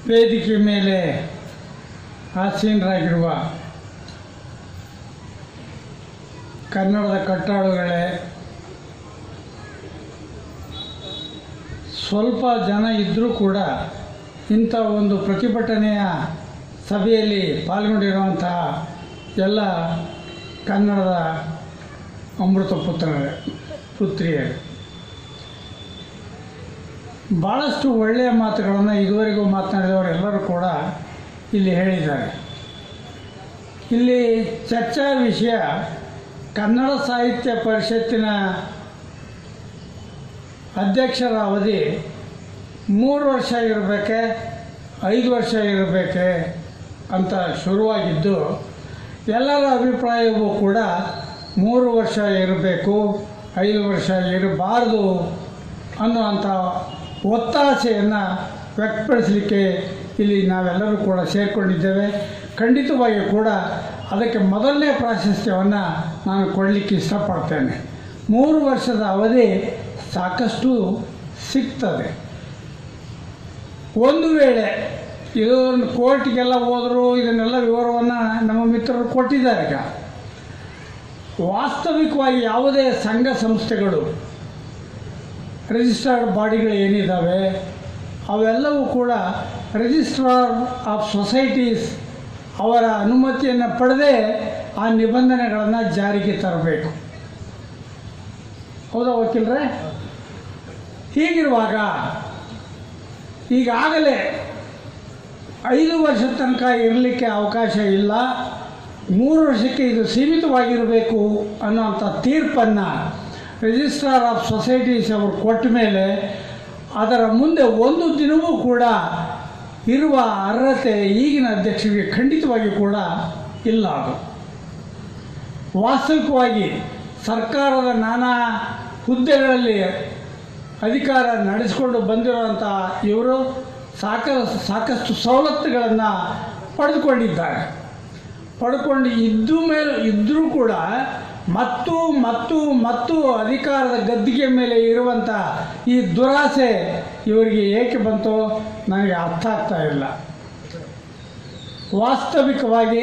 ವೇದಿಕೆ ಮೇಲೆ ಆಸೀನರಾಗಿರುವ ಕನ್ನಡದ ಕಟ್ಟಾಳುಗಳೇ ಸ್ವಲ್ಪ ಜನ ಇದ್ದರೂ ಕೂಡ ಇಂಥ ಒಂದು ಪ್ರತಿಭಟನೆಯ ಸಭೆಯಲ್ಲಿ ಪಾಲ್ಗೊಂಡಿರುವಂತಹ ಎಲ್ಲ ಕನ್ನಡದ ಅಮೃತ ಪುತ್ರರೇ ಪುತ್ರಿಯರು ಭಾಳಷ್ಟು ಒಳ್ಳೆಯ ಮಾತುಗಳನ್ನು ಇದುವರೆಗೂ ಮಾತನಾಡಿದವರೆಲ್ಲರೂ ಕೂಡ ಇಲ್ಲಿ ಹೇಳಿದ್ದಾರೆ ಇಲ್ಲಿ ಚರ್ಚಾ ವಿಷಯ ಕನ್ನಡ ಸಾಹಿತ್ಯ ಪರಿಷತ್ತಿನ ಅಧ್ಯಕ್ಷರ ಅವಧಿ ಮೂರು ವರ್ಷ ಇರಬೇಕೆ ಐದು ವರ್ಷ ಇರಬೇಕೆ ಅಂತ ಶುರುವಾಗಿದ್ದು ಎಲ್ಲರ ಅಭಿಪ್ರಾಯವೂ ಕೂಡ ಮೂರು ವರ್ಷ ಇರಬೇಕು ಐದು ವರ್ಷ ಇರಬಾರ್ದು ಅನ್ನುವಂಥ ಒತ್ತಾಸೆಯನ್ನು ವ್ಯಕ್ತಪಡಿಸಲಿಕ್ಕೆ ಇಲ್ಲಿ ನಾವೆಲ್ಲರೂ ಕೂಡ ಸೇರಿಕೊಂಡಿದ್ದೇವೆ ಖಂಡಿತವಾಗಿಯೂ ಕೂಡ ಅದಕ್ಕೆ ಮೊದಲನೇ ಪ್ರಾಶಸ್ತ್ಯವನ್ನು ನಾನು ಕೊಡಲಿಕ್ಕೆ ಇಷ್ಟಪಡ್ತೇನೆ ಮೂರು ವರ್ಷದ ಅವಧಿ ಸಾಕಷ್ಟು ಸಿಗ್ತದೆ ಒಂದು ವೇಳೆ ಇದನ್ನು ಕೋರ್ಟ್ಗೆಲ್ಲ ಹೋದರೂ ಇದನ್ನೆಲ್ಲ ವಿವರವನ್ನು ನಮ್ಮ ಮಿತ್ರರು ಕೊಟ್ಟಿದ್ದಾರೆ ಈಗ ವಾಸ್ತವಿಕವಾಗಿ ಯಾವುದೇ ಸಂಘ ಸಂಸ್ಥೆಗಳು ರಿಜಿಸ್ಟರ್ಡ್ ಬಾಡಿಗಳು ಏನಿದ್ದಾವೆ ಅವೆಲ್ಲವೂ ಕೂಡ ರಿಜಿಸ್ಟ್ರಾರ್ ಆಫ್ ಸೊಸೈಟೀಸ್ ಅವರ ಅನುಮತಿಯನ್ನು ಪಡೆದೇ ಆ ನಿಬಂಧನೆಗಳನ್ನು ಜಾರಿಗೆ ತರಬೇಕು ಹೌದಾ ವಕೀಲರೇ ಹೀಗಿರುವಾಗ ಈಗಾಗಲೇ ಐದು ವರ್ಷದ ತನಕ ಇರಲಿಕ್ಕೆ ಅವಕಾಶ ಇಲ್ಲ ಮೂರು ವರ್ಷಕ್ಕೆ ಇದು ಸೀಮಿತವಾಗಿರಬೇಕು ಅನ್ನೋಂಥ ತೀರ್ಪನ್ನು ರಿಜಿಸ್ಟ್ರಾರ್ ಆಫ್ ಸೊಸೈಟೀಸ್ ಅವರು ಕೊಟ್ಟ ಮೇಲೆ ಅದರ ಮುಂದೆ ಒಂದು ದಿನವೂ ಕೂಡ ಇರುವ ಅರ್ಹತೆ ಈಗಿನ ಅಧ್ಯಕ್ಷರಿಗೆ ಖಂಡಿತವಾಗಿ ಕೂಡ ಇಲ್ಲ ಅದು ವಾಸ್ತವಿಕವಾಗಿ ಸರ್ಕಾರದ ನಾನಾ ಹುದ್ದೆಗಳಲ್ಲಿ ಅಧಿಕಾರ ನಡೆಸಿಕೊಂಡು ಬಂದಿರುವಂಥ ಇವರು ಸಾಕ ಸಾಕಷ್ಟು ಸವಲತ್ತುಗಳನ್ನು ಪಡೆದುಕೊಂಡಿದ್ದಾರೆ ಪಡ್ಕೊಂಡು ಇದ್ದು ಮೇಲೆ ಇದ್ದರೂ ಕೂಡ ಮತ್ತು ಮತ್ತು ಮತ್ತು ಅಧಿಕಾರದ ಗದ್ದಿಗೆ ಮೇಲೆ ಇರುವಂಥ ಈ ದುರಾಸೆ ಇವರಿಗೆ ಏಕೆ ಬಂತೋ ನನಗೆ ಅರ್ಥ ಆಗ್ತಾ ಇಲ್ಲ ವಾಸ್ತವಿಕವಾಗಿ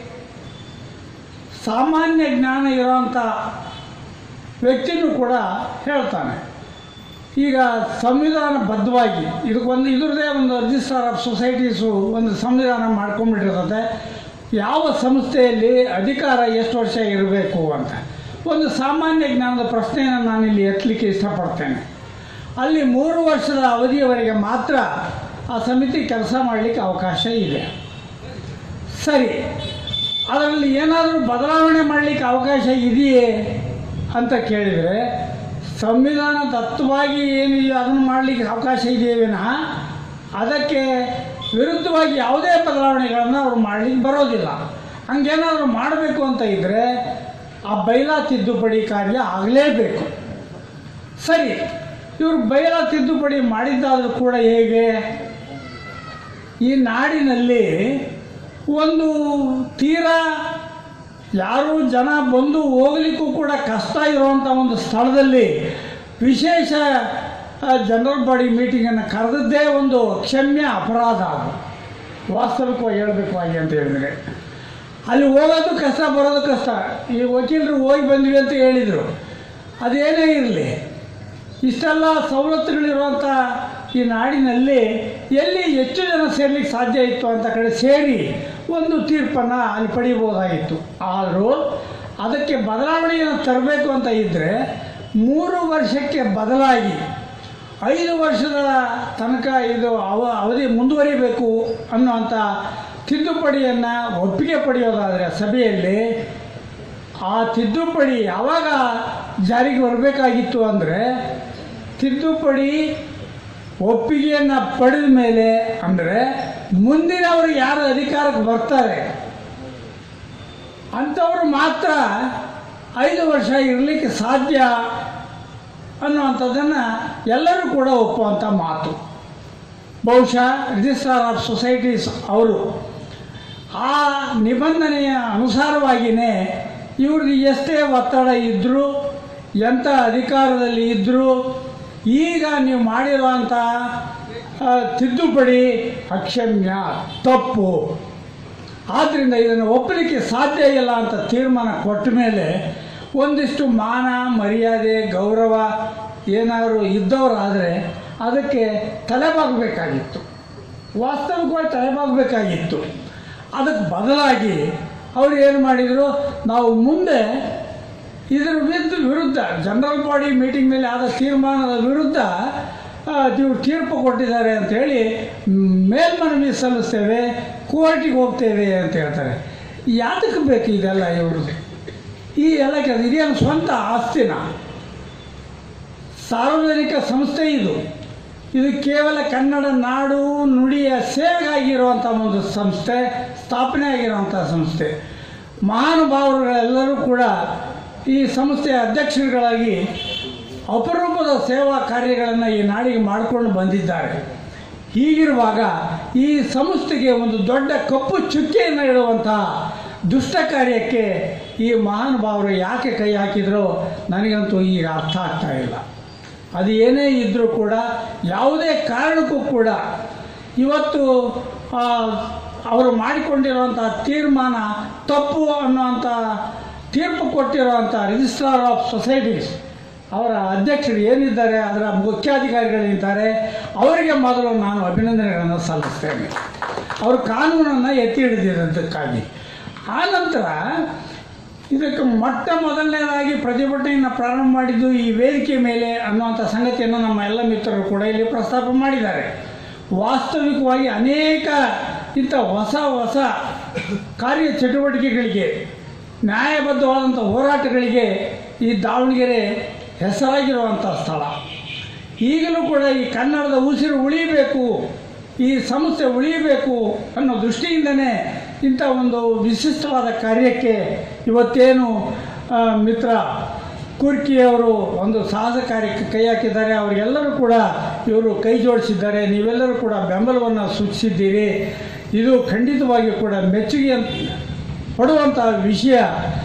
ಸಾಮಾನ್ಯ ಜ್ಞಾನ ಇರೋವಂಥ ವ್ಯಕ್ತಿನೂ ಕೂಡ ಹೇಳ್ತಾನೆ ಈಗ ಸಂವಿಧಾನಬದ್ಧವಾಗಿ ಇದಕ್ಕೊಂದು ಇದ್ರದ್ದೇ ಒಂದು ರಿಜಿಸ್ಟ್ರಾರ್ ಆಫ್ ಸೊಸೈಟೀಸು ಒಂದು ಸಂವಿಧಾನ ಮಾಡ್ಕೊಂಡ್ಬಿಟ್ಟಿರ್ತದೆ ಯಾವ ಸಂಸ್ಥೆಯಲ್ಲಿ ಅಧಿಕಾರ ಎಷ್ಟು ವರ್ಷ ಇರಬೇಕು ಅಂತ ಒಂದು ಸಾಮಾನ್ಯ ಜ್ಞಾನದ ಪ್ರಶ್ನೆಯನ್ನು ನಾನಿಲ್ಲಿ ಎತ್ತಲಿಕ್ಕೆ ಇಷ್ಟಪಡ್ತೇನೆ ಅಲ್ಲಿ ಮೂರು ವರ್ಷದ ಅವಧಿಯವರೆಗೆ ಮಾತ್ರ ಆ ಸಮಿತಿ ಕೆಲಸ ಮಾಡಲಿಕ್ಕೆ ಅವಕಾಶ ಇದೆ ಸರಿ ಅದರಲ್ಲಿ ಏನಾದರೂ ಬದಲಾವಣೆ ಮಾಡಲಿಕ್ಕೆ ಅವಕಾಶ ಇದೆಯೇ ಅಂತ ಕೇಳಿದರೆ ಸಂವಿಧಾನ ದತ್ತವಾಗಿ ಏನಿದೆಯೋ ಅದನ್ನು ಮಾಡಲಿಕ್ಕೆ ಅವಕಾಶ ಇದೆಯೇ ವಿನಃ ಅದಕ್ಕೆ ವಿರುದ್ಧವಾಗಿ ಯಾವುದೇ ಬದಲಾವಣೆಗಳನ್ನು ಅವರು ಮಾಡಲಿಕ್ಕೆ ಬರೋದಿಲ್ಲ ಹಂಗೇನಾದರೂ ಮಾಡಬೇಕು ಅಂತ ಇದ್ದರೆ ಆ ಬೈಲಾ ತಿದ್ದುಪಡಿ ಕಾರ್ಯ ಆಗಲೇಬೇಕು ಸರಿ ಇವರು ಬೈಲಾ ತಿದ್ದುಪಡಿ ಮಾಡಿದ್ದಾದರೂ ಕೂಡ ಹೇಗೆ ಈ ನಾಡಿನಲ್ಲಿ ಒಂದು ತೀರಾ ಯಾರೂ ಜನ ಬಂದು ಹೋಗ್ಲಿಕ್ಕೂ ಕೂಡ ಕಷ್ಟ ಇರುವಂಥ ಒಂದು ಸ್ಥಳದಲ್ಲಿ ವಿಶೇಷ ಜನರಲ್ ಬಾಡಿ ಮೀಟಿಂಗನ್ನು ಕರೆದದ್ದೇ ಒಂದು ಕ್ಷಮ್ಯ ಅಪರಾಧ ಅದು ವಾಸ್ತವಿಕವಾಗಿ ಹೇಳಬೇಕು ಹಾಗೆ ಅಂತ ಹೇಳಿದರೆ ಅಲ್ಲಿ ಹೋಗೋದು ಕಷ್ಟ ಬರೋದು ಕಷ್ಟ ಈ ವಕೀಲರು ಹೋಗಿ ಬಂದ್ವಿ ಅಂತ ಹೇಳಿದರು ಅದೇನೇ ಇರಲಿ ಇಷ್ಟೆಲ್ಲ ಸವಲತ್ತುಗಳಿರುವಂಥ ಈ ನಾಡಿನಲ್ಲಿ ಎಲ್ಲಿ ಹೆಚ್ಚು ಜನ ಸೇರ್ಲಿಕ್ಕೆ ಸಾಧ್ಯ ಇತ್ತು ಅಂತ ಕಡೆ ಸೇರಿ ಒಂದು ತೀರ್ಪನ್ನು ಅಲ್ಲಿ ಪಡಿಬೋದಾಗಿತ್ತು ಆದರೂ ಅದಕ್ಕೆ ಬದಲಾವಣೆಯನ್ನು ತರಬೇಕು ಅಂತ ಇದ್ದರೆ ಮೂರು ವರ್ಷಕ್ಕೆ ಬದಲಾಗಿ ಐದು ವರ್ಷದ ತನಕ ಇದು ಅವ ಅವಧಿ ಮುಂದುವರಿಬೇಕು ಅನ್ನುವಂಥ ತಿದ್ದುಪಡಿಯನ್ನು ಒಪ್ಪಿಗೆ ಪಡೆಯೋದಾದರೆ ಸಭೆಯಲ್ಲಿ ಆ ತಿದ್ದುಪಡಿ ಯಾವಾಗ ಜಾರಿಗೆ ಬರಬೇಕಾಗಿತ್ತು ಅಂದರೆ ತಿದ್ದುಪಡಿ ಒಪ್ಪಿಗೆಯನ್ನು ಪಡೆದ ಮೇಲೆ ಅಂದರೆ ಮುಂದಿನವರು ಯಾರು ಅಧಿಕಾರಕ್ಕೆ ಬರ್ತಾರೆ ಅಂಥವರು ಮಾತ್ರ ಐದು ವರ್ಷ ಇರಲಿಕ್ಕೆ ಸಾಧ್ಯ ಅನ್ನುವಂಥದ್ದನ್ನು ಎಲ್ಲರೂ ಕೂಡ ಒಪ್ಪುವಂಥ ಮಾತು ಬಹುಶಃ ರಿಜಿಸ್ಟ್ರಾರ್ ಆಫ್ ಸೊಸೈಟೀಸ್ ಅವರು ಆ ನಿಬಂಧನೆಯ ಅನುಸಾರವಾಗಿಯೇ ಇವ್ರಿಗೆ ಎಷ್ಟೇ ಒತ್ತಡ ಇದ್ದರೂ ಎಂಥ ಅಧಿಕಾರದಲ್ಲಿ ಇದ್ದರೂ ಈಗ ನೀವು ಮಾಡಿರುವಂಥ ಆ, ತಿದ್ದುಪಡಿ ಅಕ್ಷಮ್ಯ ತಪ್ಪು ಆದ್ದರಿಂದ ಇದನ್ನು ಒಪ್ಪಲಿಕ್ಕೆ ಸಾಧ್ಯ ಇಲ್ಲ ಅಂತ ತೀರ್ಮಾನ ಕೊಟ್ಟ ಮೇಲೆ ಒಂದಿಷ್ಟು ಮಾನ ಮರ್ಯಾದೆ ಗೌರವ ಏನಾದರೂ ಇದ್ದವರಾದರೆ ಅದಕ್ಕೆ ತಲೆಬಾಗಬೇಕಾಗಿತ್ತು ವಾಸ್ತವಿಕವಾಗಿ ತಲೆಬಾಗಬೇಕಾಗಿತ್ತು ಅದಕ್ಕೆ ಬದಲಾಗಿ ಅವರು ಏನು ಮಾಡಿದರು ನಾವು ಮುಂದೆ ಇದರ ವಿರುದ್ಧ ವಿರುದ್ಧ ಜನರಲ್ ಬಾಡಿ ಮೀಟಿಂಗ್ ಮೇಲೆ ಆದ ತೀರ್ಮಾನದ ವಿರುದ್ಧ ಆ, ಇವ್ರು ತೀರ್ಪು ಕೊಟ್ಟಿದ್ದಾರೆ ಅಂತೇಳಿ ಮೇಲ್ಮನವಿ ಸಲ್ಲಿಸ್ತೇವೆ ಕೋರ್ಟಿಗೆ ಹೋಗ್ತೇವೆ ಅಂತ ಹೇಳ್ತಾರೆ ಯಾತಕ್ಕೆ ಬೇಕು ಇದೆಲ್ಲ ಇವ್ರದ್ದು ಈ ಎಲ್ಲ ಕೆಲಸ ಇದೇನು ಸ್ವಂತ ಆಸ್ತಿನ ಸಾರ್ವಜನಿಕ ಸಂಸ್ಥೆ ಇದು ಇದು ಕೇವಲ ಕನ್ನಡ ನಾಡು ನುಡಿಯ ಸೇವೆಗಾಗಿರುವಂಥ ಒಂದು ಸಂಸ್ಥೆ ಸ್ಥಾಪನೆ ಆಗಿರುವಂಥ ಸಂಸ್ಥೆ ಮಹಾನುಭಾವರುಗಳೆಲ್ಲರೂ ಕೂಡ ಈ ಸಂಸ್ಥೆಯ ಅಧ್ಯಕ್ಷರುಗಳಾಗಿ ಅಪರೂಪದ ಸೇವಾ ಕಾರ್ಯಗಳನ್ನು ಈ ನಾಡಿಗೆ ಮಾಡಿಕೊಂಡು ಬಂದಿದ್ದಾರೆ ಹೀಗಿರುವಾಗ ಈ ಸಂಸ್ಥೆಗೆ ಒಂದು ದೊಡ್ಡ ಕಪ್ಪು ಚುಕ್ಕೆಯನ್ನು ಇಡುವಂತಹ ದುಷ್ಟ ಕಾರ್ಯಕ್ಕೆ ಈ ಮಹಾನುಭಾವರು ಯಾಕೆ ಕೈ ಹಾಕಿದ್ರೋ ನನಗಂತೂ ಈಗ ಅರ್ಥ ಆಗ್ತಾ ಇಲ್ಲ ಅದು ಏನೇ ಇದ್ದರೂ ಕೂಡ ಯಾವುದೇ ಕಾರಣಕ್ಕೂ ಕೂಡ ಇವತ್ತು ಆ, ಅವರು ಮಾಡಿಕೊಂಡಿರುವಂಥ ತೀರ್ಮಾನ ತಪ್ಪು ಅನ್ನುವಂಥ ತೀರ್ಪು ಕೊಟ್ಟಿರುವಂಥ ರಿಜಿಸ್ಟ್ರಾರ್ ಆಫ್ ಸೊಸೈಟೀಸ್ ಅವರ ಅಧ್ಯಕ್ಷರು ಏನಿದ್ದಾರೆ ಅದರ ಮುಖ್ಯಾಧಿಕಾರಿಗಳಿದ್ದಾರೆ ಅವರಿಗೆ ಮೊದಲು ನಾನು ಅಭಿನಂದನೆಗಳನ್ನು ಸಲ್ಲಿಸ್ತೇನೆ ಅವರು ಕಾನೂನನ್ನು ಎತ್ತಿ ಹಿಡಿದಿದ್ದಕ್ಕಾಗಿ ಆ ನಂತರ ಇದಕ್ಕೆ ಮೊಟ್ಟ ಮೊದಲನೇದಾಗಿ ಪ್ರತಿಭಟನೆಯನ್ನು ಪ್ರಾರಂಭ ಮಾಡಿದ್ದು ಈ ವೇದಿಕೆ ಮೇಲೆ ಅನ್ನುವಂಥ ಸಂಗತಿಯನ್ನು ನಮ್ಮ ಎಲ್ಲ ಮಿತ್ರರು ಕೂಡ ಇಲ್ಲಿ ಪ್ರಸ್ತಾಪ ಮಾಡಿದ್ದಾರೆ ವಾಸ್ತವಿಕವಾಗಿ ಅನೇಕ ಇಂಥ ಹೊಸ ಹೊಸ ಕಾರ್ಯ ಚಟುವಟಿಕೆಗಳಿಗೆ ನ್ಯಾಯಬದ್ಧವಾದಂಥ ಹೋರಾಟಗಳಿಗೆ ಈ ದಾವಣಗೆರೆ ಹೆಸರಾಗಿರುವಂಥ ಸ್ಥಳ ಈಗಲೂ ಕೂಡ ಈ ಕನ್ನಡದ ಉಸಿರು ಉಳಿಬೇಕು ಈ ಸಂಸ್ಥೆ ಉಳಿಯಬೇಕು ಅನ್ನೋ ದೃಷ್ಟಿಯಿಂದನೇ ಇಂಥ ಒಂದು ವಿಶಿಷ್ಟವಾದ ಕಾರ್ಯಕ್ಕೆ ಇವತ್ತೇನು ಆ, ಮಿತ್ರ ಕುರ್ಕಿಯವರು ಒಂದು ಸಾಹಸ ಕಾರ್ಯಕ್ಕೆ ಕೈ ಹಾಕಿದ್ದಾರೆ ಅವರಿಗೆಲ್ಲರೂ ಕೂಡ ಇವರು ಕೈ ಜೋಡಿಸಿದ್ದಾರೆ ನೀವೆಲ್ಲರೂ ಕೂಡ ಬೆಂಬಲವನ್ನು ಸೂಚಿಸಿದ್ದೀರಿ ಇದು ಖಂಡಿತವಾಗಿಯೂ ಕೂಡ ಮೆಚ್ಚುಗೆ ಪಡುವಂಥ ವಿಷಯ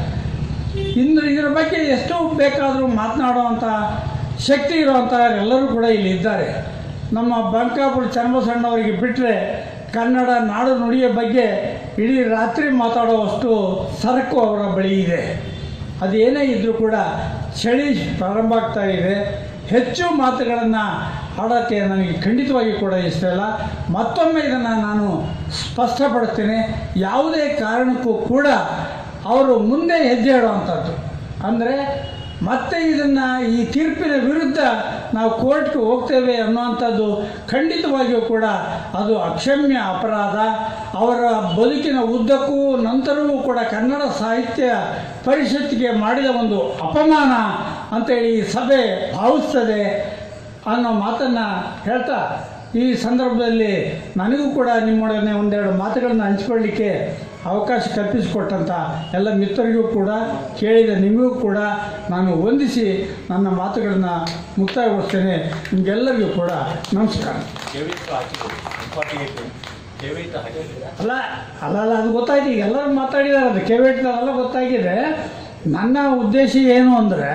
ಇನ್ನು ಇದರ ಬಗ್ಗೆ ಎಷ್ಟು ಬೇಕಾದರೂ ಮಾತನಾಡುವಂಥ ಶಕ್ತಿ ಇರುವಂಥವರೆಲ್ಲರೂ ಕೂಡ ಇಲ್ಲಿ ಇದ್ದಾರೆ ನಮ್ಮ ಬಂಕಾಪುರ ಚನ್ನಬಸಣ್ಣವರಿಗೆ ಬಿಟ್ಟರೆ ಕನ್ನಡ ನಾಡು ನುಡಿಯ ಬಗ್ಗೆ ಇಡೀ ರಾತ್ರಿ ಮಾತಾಡುವಷ್ಟು ಸರಕು ಅವರ ಬಳಿ ಇದೆ ಅದೇನೇ ಇದ್ದರೂ ಕೂಡ ಚಳಿ ಪ್ರಾರಂಭ ಆಗ್ತಾ ಇದೆ ಹೆಚ್ಚು ಮಾತುಗಳನ್ನು ಆಡೋಕ್ಕೆ ನನಗೆ ಖಂಡಿತವಾಗಿ ಕೂಡ ಇಷ್ಟ ಇಲ್ಲ ಮತ್ತೊಮ್ಮೆ ಇದನ್ನು ನಾನು ಸ್ಪಷ್ಟಪಡ್ತೇನೆ ಯಾವುದೇ ಕಾರಣಕ್ಕೂ ಕೂಡ ಅವರು ಮುಂದೆ ಹೆಜ್ಜೆ ಇಡುವಂಥದ್ದು ಅಂದರೆ ಮತ್ತೆ ಇದನ್ನು ಈ ತೀರ್ಪಿನ ವಿರುದ್ಧ ನಾವು ಕೋರ್ಟ್ಗೆ ಹೋಗ್ತೇವೆ ಅನ್ನುವಂಥದ್ದು ಖಂಡಿತವಾಗಿಯೂ ಕೂಡ ಅದು ಅಕ್ಷಮ್ಯ ಅಪರಾಧ ಅವರ ಬದುಕಿನ ಉದ್ದಕ್ಕೂ ನಂತರವೂ ಕೂಡ ಕನ್ನಡ ಸಾಹಿತ್ಯ ಪರಿಷತ್ತಿಗೆ ಮಾಡಿದ ಒಂದು ಅಪಮಾನ ಅಂತೇಳಿ ಈ ಸಭೆ ಭಾವಿಸ್ತದೆ ಅನ್ನೋ ಮಾತನ್ನು ಹೇಳ್ತಾ ಈ ಸಂದರ್ಭದಲ್ಲಿ ನನಗೂ ಕೂಡ ನಿಮ್ಮೊಡನೆ ಒಂದೆರಡು ಮಾತುಗಳನ್ನು ಹಂಚಿಕೊಳ್ಳಿಕ್ಕೆ ಅವಕಾಶ ಕಲ್ಪಿಸಿಕೊಟ್ಟಂಥ ಎಲ್ಲ ಮಿತ್ರರಿಗೂ ಕೂಡ ಕೇಳಿದ ನಿಮಗೂ ಕೂಡ ನಾನು ವಂದಿಸಿ ನನ್ನ ಮಾತುಗಳನ್ನು ಮುಕ್ತಾಯಗೊಳಿಸ್ತೇನೆ ನಿಮಗೆಲ್ಲರಿಗೂ ಕೂಡ ನಮಸ್ಕಾರ ಕೇವಿತ್ತು ಹಾಕಿದ್ರು ಇಂಪಾರ್ಟೆಂಟ್ ಕೇವಿತ್ತು ಹಾಕಿದ್ರು ಅಲ್ಲ ಅಲ್ಲ ಅಲ್ಲ ಅದು ಗೊತ್ತಾಯ್ತು ಈಗ ಎಲ್ಲರೂ ಮಾತಾಡಿದ್ದಾರೆ ಅದು ಕೆವೆಟ್ದಲ್ಲ ಗೊತ್ತಾಗಿದೆ ನನ್ನ ಉದ್ದೇಶ ಏನು ಅಂದರೆ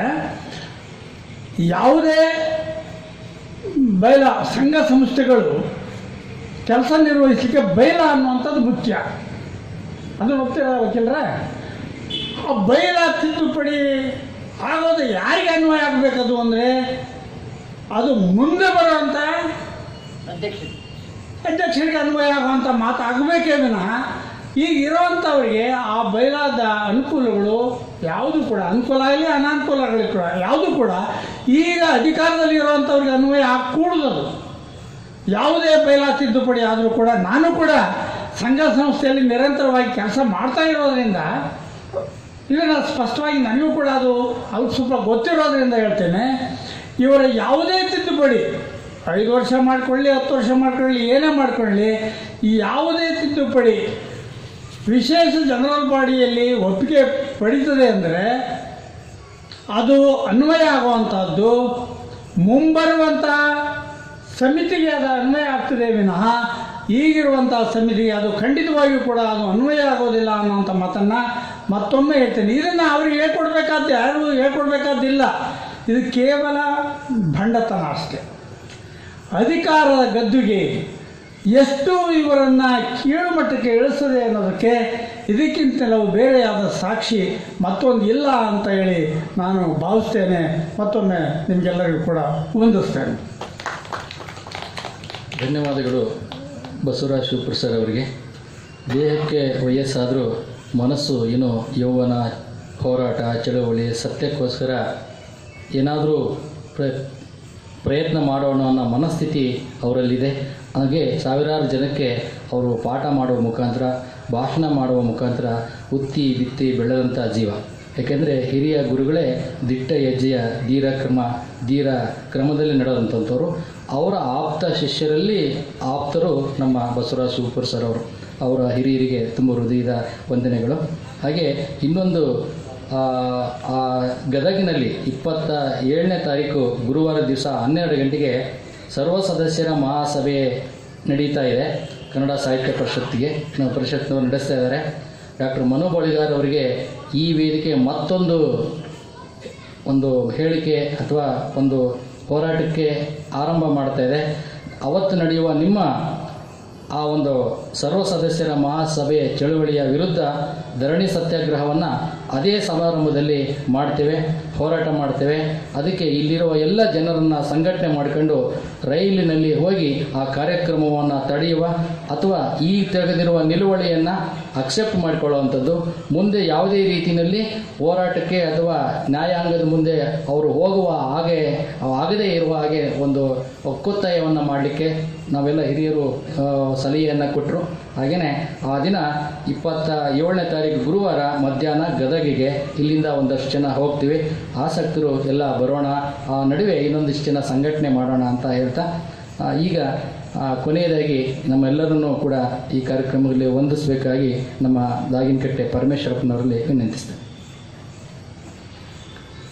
ಯಾವುದೇ ಬೈಲ ಸಂಘ ಸಂಸ್ಥೆಗಳು ಕೆಲಸ ನಿರ್ವಹಿಸಲಿಕ್ಕೆ ಬೈಲ ಅನ್ನುವಂಥದ್ದು ಮುಖ್ಯ ಅದನ್ನು ಒಪ್ತೀರ ವಕೀಲರ ಆ ಬೈಲ ತಿದ್ದುಪಡಿ ಆಗೋದು ಯಾರಿಗೆ ಅನ್ವಯ ಆಗಬೇಕದು ಅಂದರೆ ಅದು ಮುಂದೆ ಬರುವಂಥ ಅಧ್ಯಕ್ಷರಿಗೆ ಅನ್ವಯ ಆಗುವಂಥ ಮಾತು ಆಗಬೇಕೇ ವಿನಃ ಈಗ ಇರುವಂಥವ್ರಿಗೆ ಆ ಬಯಲಾದ ಅನುಕೂಲಗಳು ಯಾವುದು ಕೂಡ ಅನುಕೂಲ ಆಗಲಿ ಅನಾನುಕೂಲಗಳು ಕೂಡ ಯಾವುದು ಕೂಡ ಈಗ ಅಧಿಕಾರದಲ್ಲಿ ಇರುವಂಥವ್ರಿಗೆ ಅನ್ವಯ ಆಗಕೂಡದು ಅದು ಯಾವುದೇ ಬಯಲಾ ತಿದ್ದುಪಡಿ ಆದರೂ ಕೂಡ ನಾನು ಕೂಡ ಸಂಘ ಸಂಸ್ಥೆಯಲ್ಲಿ ನಿರಂತರವಾಗಿ ಕೆಲಸ ಮಾಡ್ತಾ ಇರೋದ್ರಿಂದ ಇದನ್ನು ಸ್ಪಷ್ಟವಾಗಿ ನನಗೂ ಕೂಡ ಅದು ಅಲ್ಪ ಸ್ವಲ್ಪ ಗೊತ್ತಿರೋದ್ರಿಂದ ಹೇಳ್ತೇನೆ ಇವರ ಯಾವುದೇ ತಿದ್ದುಪಡಿ ಐದು ವರ್ಷ ಮಾಡ್ಕೊಳ್ಳಿ ಹತ್ತು ವರ್ಷ ಮಾಡ್ಕೊಳ್ಳಿ ಏನೇ ಮಾಡ್ಕೊಳ್ಳಿ ಈ ಯಾವುದೇ ತಿದ್ದುಪಡಿ ವಿಶೇಷ ಜನರಲ್ ಬಾಡಿಯಲ್ಲಿ ಒಪ್ಪಿಗೆ ಪಡೀತದೆ ಅಂದರೆ ಅದು ಅನ್ವಯ ಆಗುವಂಥದ್ದು ಮುಂಬರುವಂಥ ಸಮಿತಿಗೆ ಅದು ಅನ್ವಯ ಆಗ್ತದೆ ವಿನಃ ಈಗಿರುವಂಥ ಸಮಿತಿಗೆ ಅದು ಖಂಡಿತವಾಗಿಯೂ ಕೂಡ ಅದು ಅನ್ವಯ ಆಗೋದಿಲ್ಲ ಅನ್ನೋಂಥ ಮಾತನ್ನು ಮತ್ತೊಮ್ಮೆ ಹೇಳ್ತೇನೆ ಇದನ್ನು ಅವ್ರಿಗೆ ಹೇಳ್ಕೊಡ್ಬೇಕಾದ್ದು ಯಾರು ಹೇಳ್ಕೊಡ್ಬೇಕಾದ್ದಿಲ್ಲ ಇದು ಕೇವಲ ಭಂಡತನ ಅಷ್ಟೇ ಅಧಿಕಾರದ ಗದ್ದುಗೆ ಎಷ್ಟು ಇವರನ್ನು ಕೀಳುಮಟ್ಟಕ್ಕೆ ಇಳಿಸ್ತದೆ ಅನ್ನೋದಕ್ಕೆ ಇದಕ್ಕಿಂತ ನಾವು ಬೇರೆಯಾದ ಸಾಕ್ಷಿ ಮತ್ತೊಂದು ಇಲ್ಲ ಅಂತ ಹೇಳಿ ನಾನು ಭಾವಿಸ್ತೇನೆ ಮತ್ತೊಮ್ಮೆ ನಿಮಗೆಲ್ಲರಿಗೂ ಕೂಡ ವಂದಿಸ್ತೇನೆ ಧನ್ಯವಾದಗಳು ಬಸವರಾಜ್ ಶಿವಪುರ ಸರ್ ಅವರಿಗೆ ದೇಹಕ್ಕೆ ವಯಸ್ಸಾದರೂ ಮನಸ್ಸು ಏನೋ ಯೌವನ ಹೋರಾಟ ಚಳವಳಿ ಸತ್ಯಕ್ಕೋಸ್ಕರ ಏನಾದರೂ ಪ್ರ ಪ್ರಯತ್ನ ಮಾಡೋಣ ಅನ್ನೋ ಮನಸ್ಥಿತಿ ಅವರಲ್ಲಿದೆ ಹಾಗೆ ಸಾವಿರಾರು ಜನಕ್ಕೆ ಅವರು ಪಾಠ ಮಾಡುವ ಮುಖಾಂತರ ಭಾಷಣ ಮಾಡುವ ಮುಖಾಂತರ ಉತ್ತಿ ಬಿತ್ತಿ ಬೆಳೆದಂಥ ಜೀವ ಯಾಕೆಂದರೆ ಹಿರಿಯ ಗುರುಗಳೇ ದಿಟ್ಟ ಹೆಜ್ಜೆಯ ಧೀರ ಕ್ರಮ ಧೀರ ಕ್ರಮದಲ್ಲಿ ನಡೆದಂಥವ್ರು ಅವರ ಆಪ್ತ ಶಿಷ್ಯರಲ್ಲಿ ಆಪ್ತರು ನಮ್ಮ ಬಸವರಾಜ ಶಿವಪುರ ಸರ್ ಅವರು ಅವರ ಹಿರಿಯರಿಗೆ ತುಂಬ ಹೃದಯದ ವಂದನೆಗಳು ಹಾಗೆ ಇನ್ನೊಂದು ಆ, ಆ ಗದಗಿನಲ್ಲಿ ಇಪ್ಪತ್ತ ಏಳನೇ ತಾರೀಕು ಗುರುವಾರ ದಿವಸ ಹನ್ನೆರಡು ಗಂಟೆಗೆ ಸರ್ವ ಸದಸ್ಯರ ಮಹಾಸಭೆ ನಡೀತಾ ಇದೆ ಕನ್ನಡ ಸಾಹಿತ್ಯ ಪರಿಷತ್ತಿಗೆ ನಾವು ಪರಿಷತ್ನವರು ನಡೆಸ್ತಾ ಇದ್ದಾರೆ ಡಾಕ್ಟರ್ ಮನು ಬಳಿಗಾರ್ ಅವರಿಗೆ ಈ ವೇದಿಕೆ ಮತ್ತೊಂದು ಒಂದು ಹೇಳಿಕೆ ಅಥವಾ ಒಂದು ಹೋರಾಟಕ್ಕೆ ಆರಂಭ ಮಾಡ್ತಾ ಇದೆ ಅವತ್ತು ನಡೆಯುವ ನಿಮ್ಮ ಆ ಒಂದು ಸರ್ವ ಸದಸ್ಯರ ಮಹಾಸಭೆ ಚಳುವಳಿಯ ವಿರುದ್ಧ ಧರಣಿ ಸತ್ಯಾಗ್ರಹವನ್ನು ಅದೇ ಸಮಾರಂಭದಲ್ಲಿ ಮಾಡ್ತೇವೆ ಹೋರಾಟ ಮಾಡ್ತೇವೆ ಅದಕ್ಕೆ ಇಲ್ಲಿರುವ ಎಲ್ಲ ಜನರನ್ನು ಸಂಘಟನೆ ಮಾಡಿಕೊಂಡು ರೈಲಿನಲ್ಲಿ ಹೋಗಿ ಆ ಕಾರ್ಯಕ್ರಮವನ್ನು ತಡೆಯುವ ಅಥವಾ ಈ ತೆಗೆದಿರುವ ನಿಲುವಳಿಯನ್ನು ಅಕ್ಸೆಪ್ಟ್ ಮಾಡಿಕೊಳ್ಳುವಂಥದ್ದು ಮುಂದೆ ಯಾವುದೇ ರೀತಿಯಲ್ಲಿ ಹೋರಾಟಕ್ಕೆ ಅಥವಾ ನ್ಯಾಯಾಂಗದ ಮುಂದೆ ಅವರು ಹೋಗುವ ಹಾಗೆ ಆಗದೇ ಇರುವ ಹಾಗೆ ಒಂದು ಒಕ್ಕೊತ್ತಾಯವನ್ನು ಮಾಡಲಿಕ್ಕೆ ನಾವೆಲ್ಲ ಹಿರಿಯರು ಆ, ಸಲಹೆಯನ್ನು ಕೊಟ್ಟರು ಹಾಗೆಯೇ ಆ ದಿನ ಇಪ್ಪತ್ತ ಏಳನೇ ತಾರೀಕು ಗುರುವಾರ ಮಧ್ಯಾಹ್ನ ಗದಗಿಗೆ ಇಲ್ಲಿಂದ ಒಂದಷ್ಟು ಜನ ಹೋಗ್ತೀವಿ ಆಸಕ್ತರು ಎಲ್ಲ ಬರೋಣ ಆ ನಡುವೆ ಇನ್ನೊಂದಿಷ್ಟು ಜನ ಸಂಘಟನೆ ಮಾಡೋಣ ಅಂತ ಹೇಳ್ತಾ ಆ, ಈಗ ಆ, ಕೊನೆಯದಾಗಿ ನಮ್ಮೆಲ್ಲರನ್ನೂ ಕೂಡ ಈ ಕಾರ್ಯಕ್ರಮದಲ್ಲಿ ವಂದಿಸಬೇಕಾಗಿ ನಮ್ಮ ದಾಗಿನಕಟ್ಟೆ ಪರಮೇಶ್ವರಪ್ಪನವರಲ್ಲಿ ವಿನಂತಿಸ್ತೇನೆ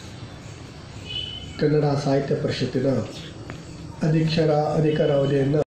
ಕನ್ನಡ ಸಾಹಿತ್ಯ ಪರಿಷತ್ತಿನ ಅಧ್ಯಕ್ಷರ ಅಧಿಕಾರಾವಧಿಯನ್ನು